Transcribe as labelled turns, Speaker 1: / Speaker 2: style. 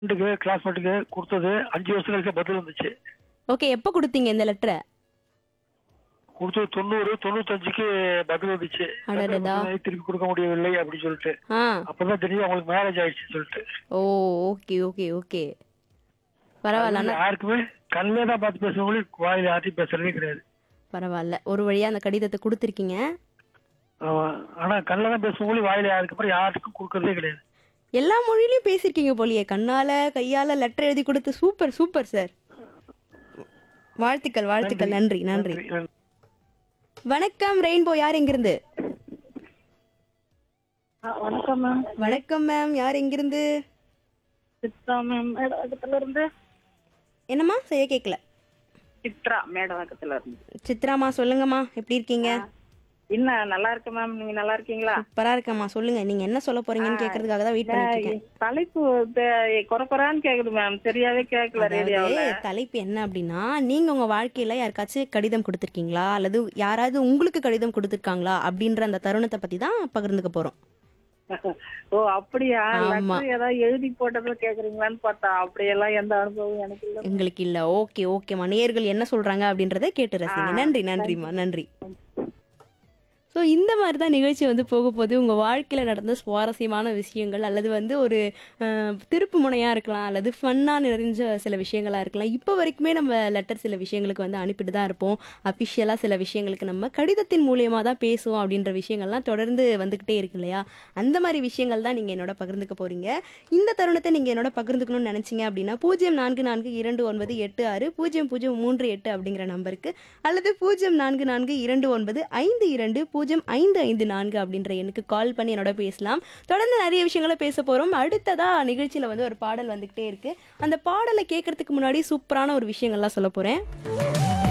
Speaker 1: ஃப்ரெண்டுக்கு கிளாஸ்மேட்டுக்கு கொடுத்தது அஞ்சு வருஷம் கழிச்சு பதில் வந்துச்சு
Speaker 2: ஓகே எப்போ கொடுத்தீங்க இந்த லெட்டரை
Speaker 1: கொடுத்தது தொண்ணூறு தொண்ணூத்தஞ்சுக்கு பதில் வந்துச்சு
Speaker 2: அடடடா.
Speaker 1: திருப்பி கொடுக்க முடியவில்லை அப்படின்னு சொல்லிட்டு
Speaker 2: ஆ
Speaker 1: அப்பதான் தெரியும் அவங்களுக்கு மேரேஜ் ஆயிடுச்சுன்னு சொல்லிட்டு
Speaker 2: ஓ ஓகே ஓகே ஓகே பரவாயில்ல ஆனா
Speaker 1: யாருக்குமே கல்லே தான் பார்த்து பேசுறவங்களுக்கு வாயில யார்ட்டையும் பேசுறதே கிடையாது
Speaker 2: பரவாயில்ல ஒரு வழியா அந்த கடிதத்தை கொடுத்துருக்கீங்க
Speaker 1: ஆமா. ஆனா கல்ல தான் பேசுறவங்களுக்கு வாயில யாருக்கு அப்புறம் யாருக்கும் கொடுக்கறதே கிடையாது
Speaker 2: எல்லா மொழியிலயும் பேசியிருக்கீங்க போலியே கண்ணால கையால லெட்டர் எழுதி கொடுத்து சூப்பர் சூப்பர் சார் வாழ்த்துக்கள் வாழ்த்துக்கள் நன்றி நன்றி
Speaker 1: நன்றி.
Speaker 2: வணக்கம் ரெயின்போ யார் எங்கிருந்து
Speaker 3: வணக்கம் மேம்
Speaker 2: வணக்கம் மேம் யார் எங்கிருந்து
Speaker 3: சித்ரா மேம் மேடவாக்கத்துல இருந்து
Speaker 2: என்னம்மா செய்ய கேட்கல
Speaker 3: சித்ரா மேடவாக்கத்துல இருந்து
Speaker 2: சித்ராமா சொல்லுங்கம்மா எப்படி இருக்கீங்க
Speaker 3: என்ன நல்லா இருக்கு மேம் நீங்க நல்லா இருக்கீங்களா
Speaker 2: சூப்பரா இருக்கம்மா சொல்லுங்க நீங்க என்ன சொல்ல போறீங்கன்னு கேக்குறதுக்காக தான் வெயிட் பண்ணிட்டு இருக்கேன்
Speaker 3: தலைப்பு குறக்குறான்னு கேக்குது மேம் சரியாவே கேட்கல ரேடியோல
Speaker 2: அதாவது தலைப்பு என்ன அப்படின்னா நீங்க உங்க வாழ்க்கையில யாருக்காச்சும் கடிதம் கொடுத்திருக்கீங்களா அல்லது யாராவது உங்களுக்கு கடிதம் கொடுத்திருக்காங்களா அப்படின்ற அந்த தருணத்தை பத்தி தான் பகிர்ந்துக்க போறோம்
Speaker 3: ஓ அப்படியா
Speaker 2: ஆமா.
Speaker 3: லெட்டர் ஏதாவது எழுதி போட்டதை கேக்குறீங்களான்னு பார்த்தா அப்படியெல்லாம் எந்த அனுபவம் எனக்கு இல்ல
Speaker 2: எங்களுக்கு இல்ல ஓகே ஓகேம்மா நேயர்கள் என்ன சொல்றாங்க அப்படின்றத கேட்டு ரசிங்க நன்றி நன்றிம்மா நன்றி ஸோ இந்த மாதிரி தான் நிகழ்ச்சி வந்து போக போது உங்கள் வாழ்க்கையில் நடந்த சுவாரஸ்யமான விஷயங்கள் அல்லது வந்து ஒரு அஹ், திருப்பு முனையாக இருக்கலாம் அல்லது ஃபன்னாக நிறைஞ்ச சில விஷயங்களாக இருக்கலாம் இப்போ வரைக்குமே நம்ம லெட்டர் சில விஷயங்களுக்கு வந்து அனுப்பிட்டு தான் இருப்போம் அஃபிஷியலாக சில விஷயங்களுக்கு நம்ம கடிதத்தின் மூலியமாக தான் பேசுவோம் அப்படின்ற விஷயங்கள்லாம் தொடர்ந்து வந்துக்கிட்டே இருக்கு இல்லையா அந்த மாதிரி விஷயங்கள் தான் நீங்கள் என்னோட பகிர்ந்துக்க போகிறீங்க இந்த தருணத்தை நீங்கள் என்னோட பகிர்ந்துக்கணும்னு நினச்சிங்க அப்படின்னா பூஜ்ஜியம் நான்கு நான்கு இரண்டு ஒன்பது எட்டு ஆறு பூஜ்ஜியம் பூஜ்ஜியம் மூன்று எட்டு அப்படிங்கிற நம்பருக்கு அல்லது பூஜ்ஜியம் நான்கு நான்கு இரண்டு ஒன்பது ஐந்து இரண்டு பூஜ்ஜியம் ஐந்து ஐந்து நான்கு அப்படின்ற எண்ணுக்கு கால் பண்ணி என்னோட பேசலாம் தொடர்ந்து நிறைய விஷயங்களை பேச போகிறோம் அடுத்ததா நிகழ்ச்சியில் வந்து ஒரு பாடல் வந்துக்கிட்டே இருக்கு அந்த பாடலை கேட்கறதுக்கு முன்னாடி சூப்பரான ஒரு விஷயங்கள்லாம் சொல்ல போகிறேன்